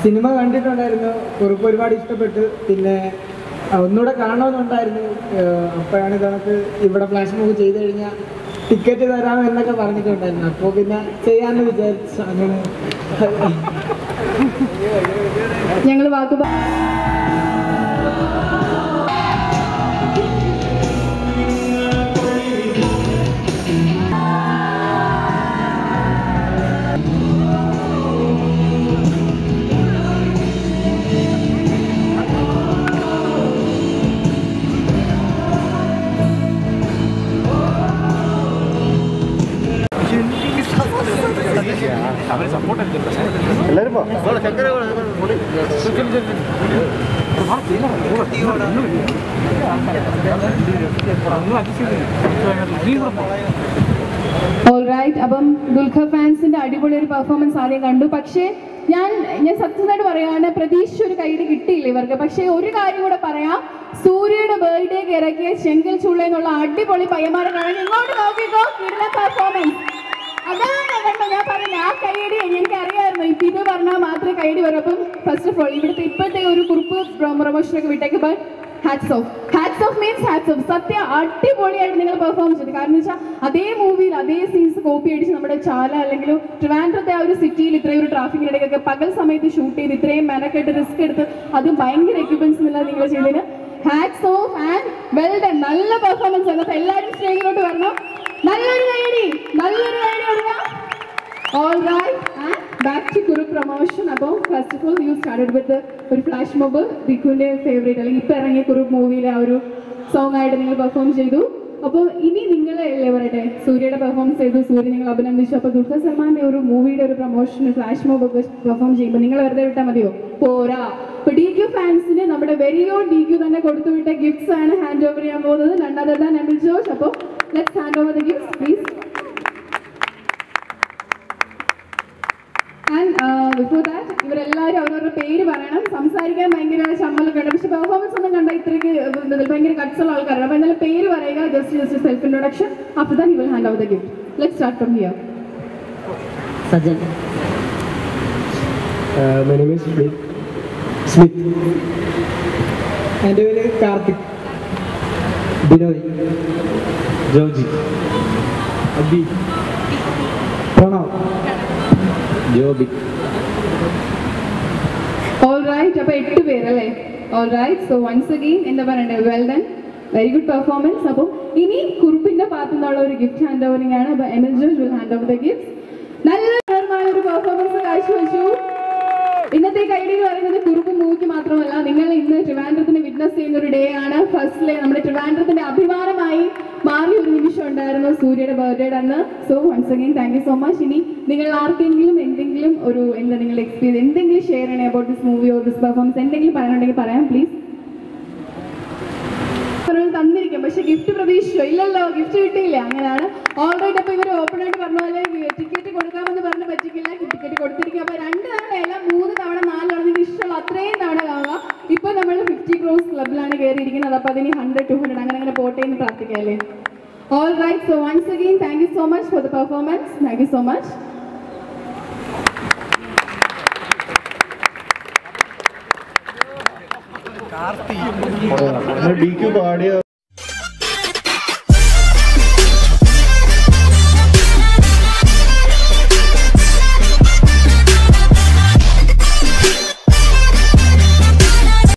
cinema കണ്ടിട്ടുണ്ടായിരുന്നു കുറിപ്പ് ഒരുപാട് ഇഷ്ടപ്പെട്ടു പിന്നെ ആ, ഒന്നുകൂടെ കാണണമെന്നുണ്ടായിരുന്നു ഏഹ് അപ്പോഴാണ് ഇതണക്ക് ഇവിടെ ഫ്ലാഷ് മൂവ് ചെയ്ത് കഴിഞ്ഞാൽ ടിക്കറ്റ് തരാമോ എന്നൊക്കെ പറഞ്ഞിട്ടുണ്ടായിരുന്നു അപ്പോൾ പിന്നെ ചെയ്യാമെന്ന് വിചാരിച്ചു അങ്ങനെ ഞങ്ങൾ വാക്ക് പ- ഓൾറൈറ്റ് അപ്പം ദുൽഖർ ഫാൻസിന്റെ അടിപൊളി ഒരു പെർഫോമൻസ് ആദ്യം കണ്ടു പക്ഷേ ഞാൻ ഞാൻ സത്യമായിട്ട് പറയുകയാണ് പ്രതീക്ഷ ഒരു കൈയ്യിൽ കിട്ടിയില്ല ഇവർക്ക് പക്ഷേ ഒരു കാര്യം കൂടെ പറയാം സൂര്യയുടെ ബർത്ത്ഡേക്ക് ഇറക്കിയ ചെങ്കൽ ചുള്ള എന്നുള്ള അടിപൊളി പയ്യന്മാരെ കാണാൻ ഇങ്ങോട്ട് നോക്കിക്കോ കിടന്ന പെർഫോമൻസ് അതാണ് കണ്ടോ ഞാൻ പറഞ്ഞത് ആ കൈയടി എനിക്ക് അറിയാമായിരുന്നു ഇപ്പം ഇത് പറഞ്ഞാൽ മാത്രമേ കൈയടി വരൂ അപ്പം ഫസ്റ്റ് ഓഫ് ഓൾ ഇവിടുത്തെ ഇപ്പോഴത്തെ ഒരു കുറിപ്പ് പ്രൊമോഷനൊക്കെ വിട്ടേക്ക് but hats off hats off means hats off സത്യം അടിപൊളിയായിട്ട് നിങ്ങൾ പെർഫോം ചെയ്തു കാരണം വെച്ചാൽ അതേ മൂവിയിൽ അതേ സീൻസ് കോപ്പി അടിച്ച് നമ്മുടെ ചാല അല്ലെങ്കിൽ ട്രിവാൻഡ്രത്തെ ആ ഒരു സിറ്റിയിൽ ഇത്രയും ഒരു ട്രാഫിക്കിനിടയ്ക്കൊക്കെ പകൽ സമയത്ത് ഷൂട്ട് ചെയ്ത് ഇത്രയും മെനക്കെട്ട് റിസ്ക് എടുത്ത് അതും ഭയങ്കര എക്യുപ്മെന്റ്സ് ഇല്ലാതെ നിങ്ങൾ ചെയ്തതിന് hats off and well done നല്ല പെർഫോമൻസ് ആണ് അപ്പോൾ എല്ലാവരും സ്റ്റേജിലോട്ട് വരണം നല്ലൊരു കൈയടി നല്ലൊരു കൈയടി കൊടുക്കാം all right and back to Kurup promotion അപ്പോൾ first of all you started with ഒരു ഫ്ലാഷ് മോബ് ദിക്കുവിൻ്റെ ഫേവറേറ്റ് അല്ലെങ്കിൽ ഇപ്പം ഇറങ്ങിയ കുരു മൂവിയിലെ ആ ഒരു സോങ് ആയിട്ട് നിങ്ങൾ പെർഫോം ചെയ്തു അപ്പോൾ ഇനി നിങ്ങൾ അല്ലേ പറയട്ടെ സൂര്യയുടെ പെർഫോമൻസ് ചെയ്തു സൂര്യ നിങ്ങൾ അഭിനന്ദിച്ചു അപ്പോൾ ദുൽഖർ സൽമാന്റെ ഒരു മൂവിയുടെ ഒരു പ്രൊമോഷൻ ഫ്ലാഷ് മോബ് ഒക്കെ പെർഫോം ചെയ്യുമ്പോൾ നിങ്ങൾ വെറുതെ വിട്ടാൽ മതിയോ പോരാ അപ്പോൾ ഡി ക്യു ഫാൻസിന് നമ്മുടെ വെരി ഓൺ ഡി ക്യു തന്നെ കൊടുത്തുവിട്ട ഗിഫ്റ്റ്സ് ആണ് ഹാൻഡ് ഓവർ ചെയ്യാൻ പോകുന്നത് രണ്ടാമത് ദാൻ എമിൽ ജോർജ് അപ്പോൾ let's hand over the gifts please and before that ഇവരെല്ലാവരും അവരവരുടെ പേര് പറയണം സംസാരിക്കാൻ ഭയങ്കര ശമ്പളമൊക്കെ ഉണ്ട് പക്ഷെ പെർഫോമൻസ് ഒന്നും കണ്ട ഇത്രയ്ക്ക് എന്താ ഭയങ്കര കട്സുള്ള ആൾക്കാരാണ് അപ്പോൾ എന്തായാലും പേര് പറയുക just just self introduction after then you will hand over the gift let start from here Sajan my name is Smith Smith എൻ്റെ പേര് കാർത്തിക് ബിനോയ് ജോജി അബി പ്രണവ് ജോബി ഓൾ റൈറ്റ് അപ്പോൾ എട്ട് പേരല്ലേ all right so once again എന്താ പറയണ്ടേ well done very good performance അപ്പം ഇനി കുറുപ്പിന്റെ ഭാഗത്തു നിന്നുള്ള ഒരു ഗിഫ്റ്റ് ഹാൻഡ് ഓവറിംഗ് ആണ് അപ്പോൾ Emil George will hand over the gift നല്ല മനോഹരമായ ഒരു പെർഫോമൻസ് കാഴ്ചവെച്ചു ഇന്നത്തെ കൈഡി എന്ന് പറയുന്നത് കുറുപ്പ് മൂവിക്ക് മാത്രമല്ല നിങ്ങൾ ഇന്ന് ട്രിവാൻഡ്രത്തിന് വിറ്റ്നസ് ചെയ്യുന്ന ഒരു ഡേ ആണ് ഫസ്റ്റിലെ നമ്മുടെ ട്രിവാൻഡ്രത്തിന്റെ അഭിമാനമായി മാറിയ ഒരു നിമിഷം ഉണ്ടായിരുന്നു സൂര്യയുടെ ബർത്ത്ഡേ അന്ന് so once again thank you so much ഇനി നിങ്ങൾ ആർക്കെങ്കിലും എന്തെങ്കിലും ഒരു എന്താ നിങ്ങളുടെ എക്സ്പീരിയൻസ് എന്തെങ്കിലും ഷെയർ ചെയ്യണേ about this movie or this performance എന്തെങ്കിലും പറയാനുണ്ടെങ്കിൽ പറയാം പ്ലീസ് ഒരാൾ തന്നിരിക്കും പക്ഷെ ഗിഫ്റ്റ് പ്രതീക്ഷിച്ചോ ഇല്ലല്ലോ ഗിഫ്റ്റ് കിട്ടിയില്ല അങ്ങനെയാണ് ഓൾറെഡി അപ്പോൾ ഇവർ ഓപ്പൺ ആയിട്ട് പറഞ്ഞ പോലെ ടിക്കറ്റ് കൊടുക്കാമെന്ന് പറഞ്ഞ് പറ്റിക്കില്ല ടിക്കറ്റ് കൊടുത്തിരിക്കും അപ്പോൾ രണ്ട് തവണ അല്ല മൂന്ന് തവണ നാല് തവണ നിങ്ങൾക്ക് ഇഷ്ടമുള്ള അത്രയും തവണ കാണുക ഇപ്പോൾ നമ്മൾ ഫിഫ്റ്റി ക്രോസ് ക്ലബിലാണ് കയറിയിരിക്കുന്നത് അപ്പോൾ അതിന് ഹൺഡ്രഡ് ടു ഹൺഡ്രഡ് അങ്ങനെ അങ്ങനെ പോട്ടെ എന്ന് പ്രാർത്ഥിക്കാം അല്ലേ all right so once again thank you so much for the performance thank you so much D Q പാടിയ